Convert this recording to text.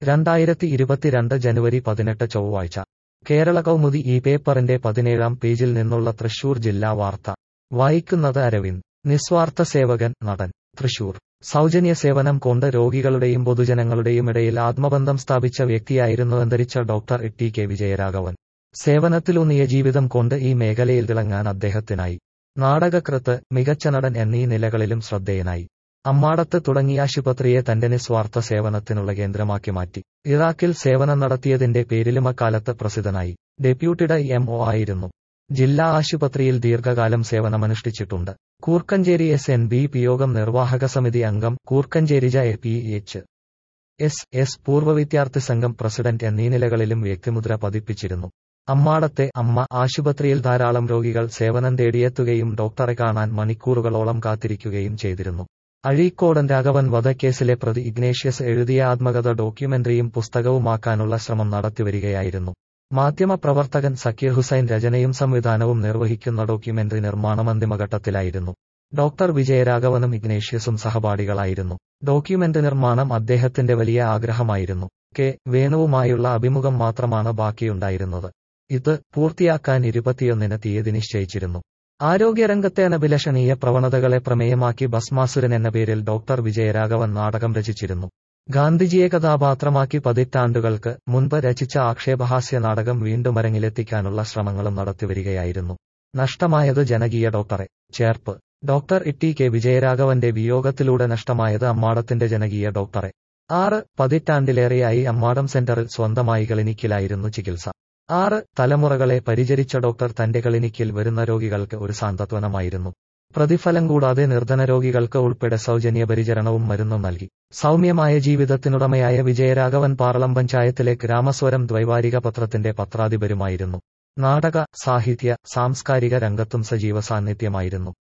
രണ്ടായിരത്തി ഇരുപത്തിരണ്ട് ജനുവരി പതിനെട്ട് ചൊവ്വാഴ്ച കേരള കൗമുദി ഈ പേപ്പറിന്റെ പതിനേഴാം പേജിൽ നിന്നുള്ള തൃശൂർ ജില്ലാ വാർത്ത വായിക്കുന്നത് അരവിന്ദ് നിസ്വാർത്ഥ സേവകൻ നടൻ തൃശൂർ സൗജന്യ സേവനം കൊണ്ട് രോഗികളുടെയും പൊതുജനങ്ങളുടെയും ഇടയിൽ ആത്മബന്ധം സ്ഥാപിച്ച വ്യക്തിയായിരുന്നു അന്തരിച്ച ഡോക്ടർ ടി കെ വിജയരാഘവൻ സേവനത്തിലൂന്നിയ ജീവിതം കൊണ്ട് ഈ മേഖലയിൽ തിളങ്ങാൻ അദ്ദേഹത്തിനായി നാടകകൃത്ത് മികച്ച നടൻ എന്നീ നിലകളിലും ശ്രദ്ധേയനായി അമ്മാടത്ത് തുടങ്ങിയ ആശുപത്രിയെ തന്റെ നിസ്വാർത്ഥ സേവനത്തിനുള്ള കേന്ദ്രമാക്കി മാറ്റി ഇറാഖിൽ സേവനം നടത്തിയതിന്റെ പേരിലും അക്കാലത്ത് പ്രസിദ്ധനായി ഡെപ്യൂട്ടിഡ് എം ഒ ആയിരുന്നു ജില്ലാ ആശുപത്രിയിൽ ദീർഘകാലം സേവനമനുഷ്ഠിച്ചിട്ടുണ്ട് Koorkkancheri S N B P യോഗം നിർവാഹക സമിതി അംഗം കൂർക്കഞ്ചേരി ജ A P H S S പൂർവ്വ വിദ്യാർത്ഥി സംഘം പ്രസിഡന്റ് എന്നീ നിലകളിലും വ്യക്തിമുദ്ര പതിപ്പിച്ചിരുന്നു അമ്മാടത്തെ അമ്മ ആശുപത്രിയിൽ ധാരാളം രോഗികൾ സേവനം തേടിയെത്തുകയും ഡോക്ടറെ കാണാൻ മണിക്കൂറുകളോളം കാത്തിരിക്കുകയും ചെയ്തിരുന്നു അഴീക്കോടൻ രാഘവൻ വധക്കേസിലെ പ്രതി ഇഗ്നേഷ്യസ് എഴുതിയ ആത്മകഥ ഡോക്യുമെന്ററിയും പുസ്തകവുമാക്കാനുള്ള ശ്രമം നടത്തിവരികയായിരുന്നു മാധ്യമപ്രവർത്തകൻ സക്കീർ ഹുസൈൻ രചനയും സംവിധാനവും നിർവഹിക്കുന്ന ഡോക്യുമെന്ററി നിർമ്മാണം അന്തിമഘട്ടത്തിലായിരുന്നു ഡോക്ടർ വിജയരാഘവനും ഇഗ്നേഷ്യസും സഹപാഠികളായിരുന്നു ഡോക്യുമെന്ററി നിർമ്മാണം അദ്ദേഹത്തിന്റെ വലിയ ആഗ്രഹമായിരുന്നു കെ വേണുവുമായുള്ള അഭിമുഖം മാത്രമാണ് ബാക്കിയുണ്ടായിരുന്നത് ഇത് പൂർത്തിയാക്കാൻ ഇരുപത്തിയൊന്നിന് തീയതി നിശ്ചയിച്ചിരുന്നു ആരോഗ്യരംഗത്തെ അനഭിലഷണീയ പ്രവണതകളെ പ്രമേയമാക്കി ഭസ്മാസുരൻ എന്ന പേരിൽ ഡോക്ടർ വിജയരാഘവൻ നാടകം രചിച്ചിരുന്നു ഗാന്ധിജിയെ കഥാപാത്രമാക്കി പതിറ്റാണ്ടുകൾക്ക് മുൻപ് രചിച്ച ആക്ഷേപഹാസ്യ നാടകം വീണ്ടും അരങ്ങിലെത്തിക്കാനുള്ള ശ്രമങ്ങളും നടത്തിവരികയായിരുന്നു നഷ്ടമായത് ജനകീയ ഡോക്ടറെ ചേർപ്പ് ഡോക്ടർ ഇട്ടി കെ വിജയരാഘവന്റെ വിയോഗത്തിലൂടെ നഷ്ടമായത് അമ്മാടത്തിന്റെ ജനകീയ ഡോക്ടറെ ആറ് പതിറ്റാണ്ടിലേറെയായി അമ്മാടം സെന്ററിൽ സ്വന്തമായി ക്ലിനിക്കിലായിരുന്നു ചികിത്സ ആറ് തലമുറകളെ പരിചരിച്ച ഡോക്ടർ തന്റെ ക്ലിനിക്കിൽ വരുന്ന രോഗികൾക്ക് ഒരു സാന്ത്വനമായിരുന്നു പ്രതിഫലം കൂടാതെ നിർധന രോഗികൾക്ക് ഉൾപ്പെടെ സൗജന്യ പരിചരണവും മരുന്നും നൽകി സൗമ്യമായ ജീവിതത്തിനുടമയായ വിജയരാഘവൻ പാർളം പഞ്ചായത്തിലെ ഗ്രാമസ്വരം ദ്വൈവാരിക പത്രത്തിന്റെ പത്രാധിപരുമായിരുന്നു നാടക സാഹിത്യ സാംസ്കാരിക രംഗത്തും സജീവ സാന്നിധ്യമായിരുന്നു